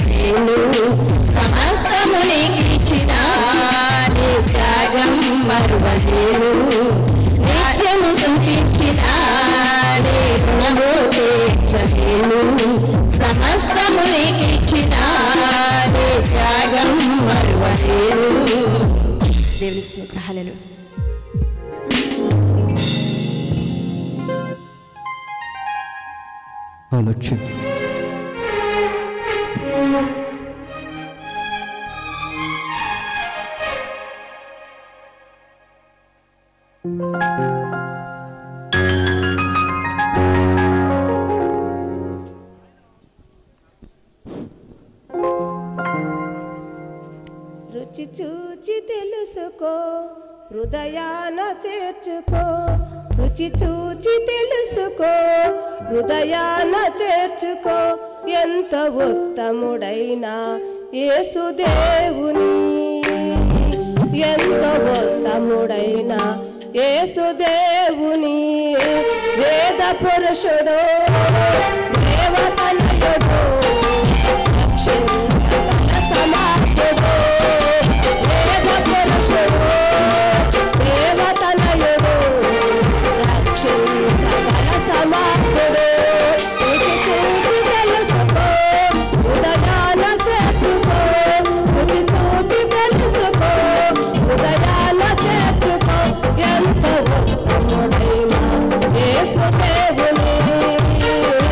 తీర్చలేను సమస్తమునికి ఇచ్చిన నీ త్యాగం మరువలేను నిత్యము స్థుతించిన నీ రుణము తీర్చలేను సమస్తమునికి ఇచ్చిన నీ త్యాగం మరువలేను దేవుని స్తోత్రాలను ఆలోచన రుచి చూచి తెలుసుకో హృదయాన చేర్చుకో రుచి చూచి తెలుసుకో హృదయాన చేర్చుకో ఎంత ఉత్తముడైన యేసుదేవుని ఎంత ఉత్తముడైన యేసుదేవుని వేద పురుషుడు దేవతనయుడు రక్షించగల సమాఖ్యుడు వేద పురుషుడు దేవతనయుడు రక్షించగల సమాఖ్యుడు రుచి చూచి తెలుసుకో హృదయాన చేర్చుకో రుచి చూచి తెలుసుకో హృదయాన చేర్చుకో ఎంత ఉత్తముడైన యేసుదేవుని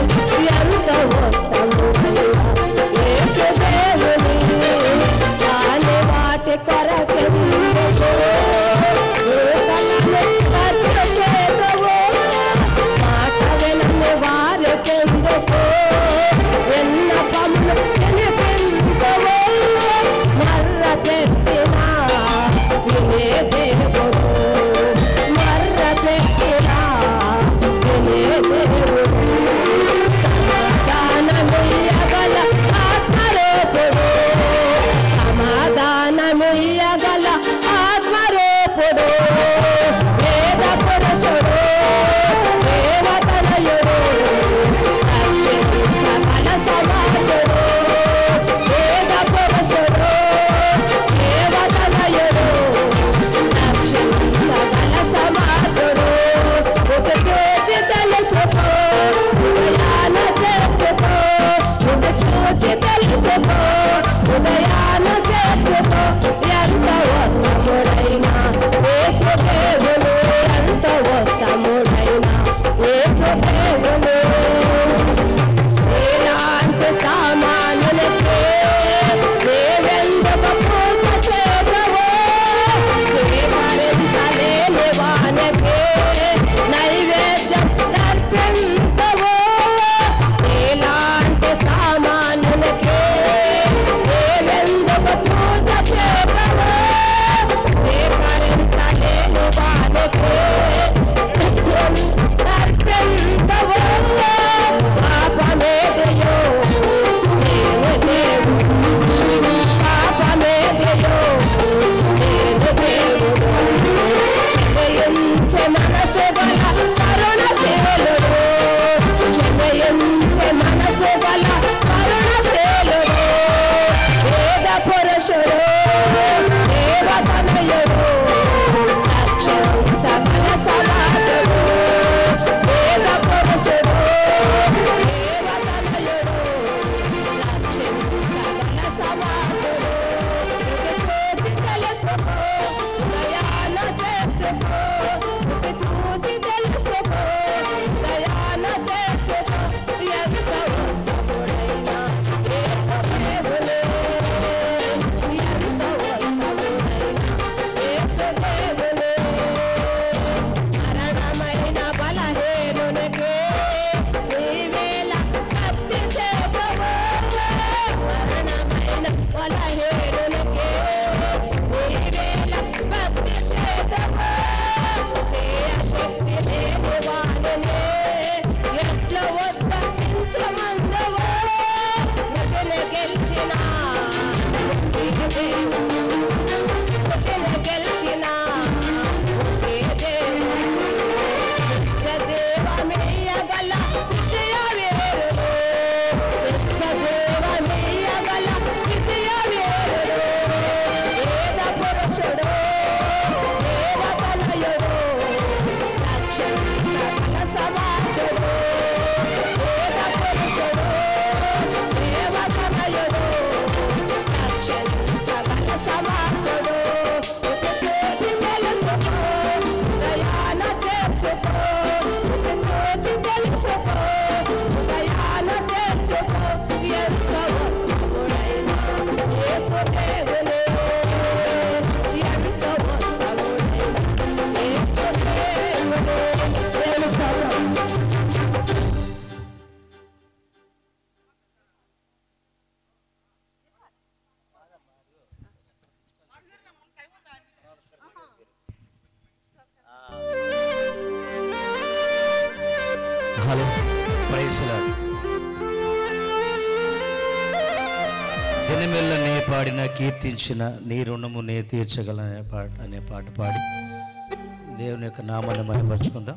దినమెల్ల నే పాడిన కీర్తించిన నీ రుణము నే తీర్చగల అనే పాట అనే పాట పాడి దేవుని యొక్క నామాన్ని మహిమపరుచుకుందాం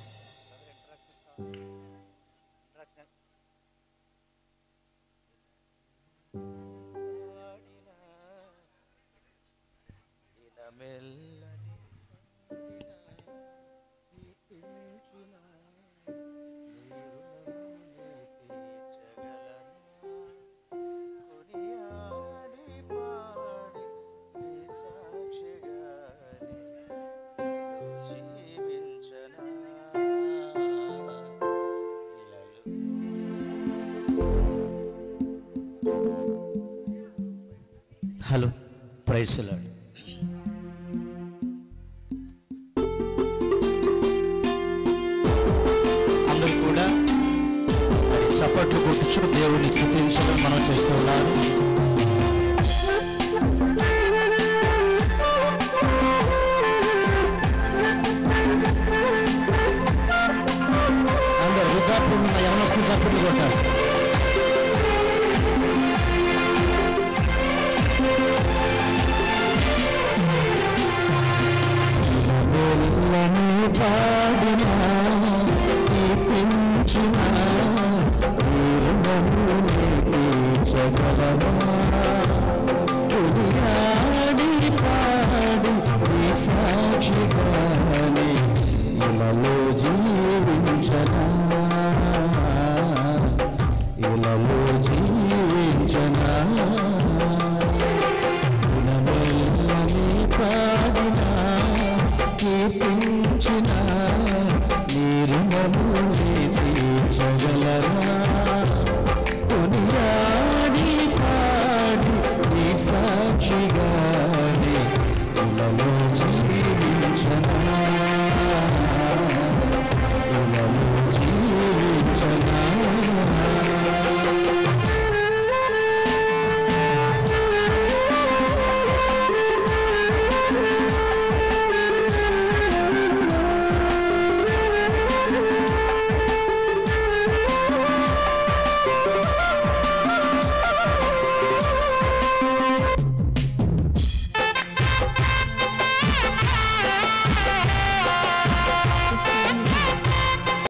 హలో ప్రైస్ లాడ్ అందరూ కూడా చప్పట్లు కొట్టుచు దేవుని స్థుతించడం మనం చేస్తున్నారు అందరూ వృద్ధాప్యం ఉన్న యవనస్తులు చప్పట్లు కొట్టారు వెళ్ళని పాడిన కీర్తించిన తీర్చగలనా